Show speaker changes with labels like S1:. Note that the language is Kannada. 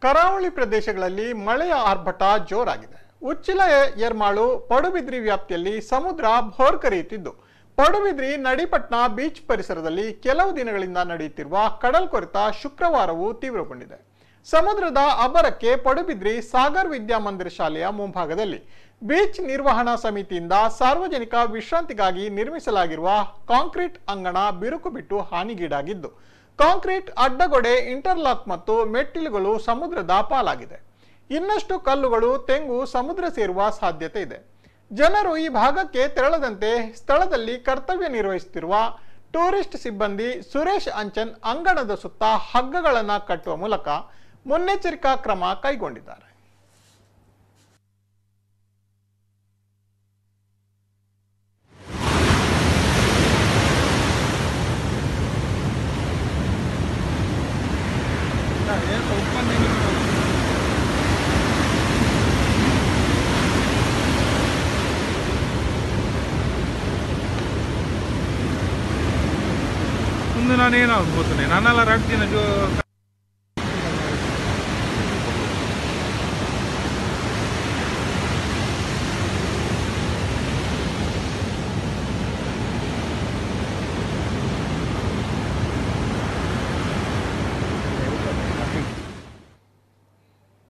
S1: ಕರಾವಳಿ ಪ್ರದೇಶಗಳಲ್ಲಿ ಮಳೆಯ ಆರ್ಭಟ ಜೋರಾಗಿದೆ ಉಚ್ಚಿಲ ಎರ್ಮಾಳು ಪಡುಬಿದ್ರಿ ವ್ಯಾಪ್ತಿಯಲ್ಲಿ ಸಮುದ್ರ ಭೋರ್ಕರಿಯುತ್ತಿದ್ದು ಪಡುಬಿದ್ರಿ ನಡಿಪಟ್ನ ಬೀಚ್ ಪರಿಸರದಲ್ಲಿ ಕೆಲವು ದಿನಗಳಿಂದ ನಡೆಯುತ್ತಿರುವ ಕಡಲ್ಕೊರೆತ ಶುಕ್ರವಾರವೂ ತೀವ್ರಗೊಂಡಿದೆ ಸಮುದ್ರದ ಅಬ್ಬರಕ್ಕೆ ಪಡುಬಿದ್ರಿ ಸಾಗರ್ ವಿದ್ಯಾಮಂದಿರ ಶಾಲೆಯ ಮುಂಭಾಗದಲ್ಲಿ ಬೀಚ್ ನಿರ್ವಹಣಾ ಸಮಿತಿಯಿಂದ ಸಾರ್ವಜನಿಕ ವಿಶ್ರಾಂತಿಗಾಗಿ ನಿರ್ಮಿಸಲಾಗಿರುವ ಕಾಂಕ್ರೀಟ್ ಅಂಗಣ ಬಿರುಕು ಬಿಟ್ಟು ಹಾನಿಗೀಡಾಗಿದ್ದು ಕಾಂಕ್ರೀಟ್ ಅಡ್ಡಗೋಡೆ ಇಂಟರ್ಲಾಕ್ ಮತ್ತು ಮೆಟ್ಟಿಲುಗಳು ಸಮುದ್ರದ ಪಾಲಾಗಿದೆ ಇನ್ನಷ್ಟು ಕಲ್ಲುಗಳು ತೆಂಗು ಸಮುದ್ರ ಸೇರುವ ಸಾಧ್ಯತೆ ಇದೆ ಜನರು ಈ ಭಾಗಕ್ಕೆ ತೆರಳದಂತೆ ಸ್ಥಳದಲ್ಲಿ ಕರ್ತವ್ಯ ನಿರ್ವಹಿಸುತ್ತಿರುವ ಟೂರಿಸ್ಟ್ ಸಿಬ್ಬಂದಿ ಸುರೇಶ್ ಅಂಚನ್ ಅಂಗಣದ ಸುತ್ತ ಹಗ್ಗಗಳನ್ನು ಕಟ್ಟುವ ಮೂಲಕ ಮುನ್ನೆಚ್ಚರಿಕಾ ಕ್ರಮ ಕೈಗೊಂಡಿದ್ದಾರೆ
S2: ಮುಂದೆ ನಾನು ಏನಾಗ್ಬೋದು ನಾನೆಲ್ಲ ರಡ್ದಿನ ಜೋ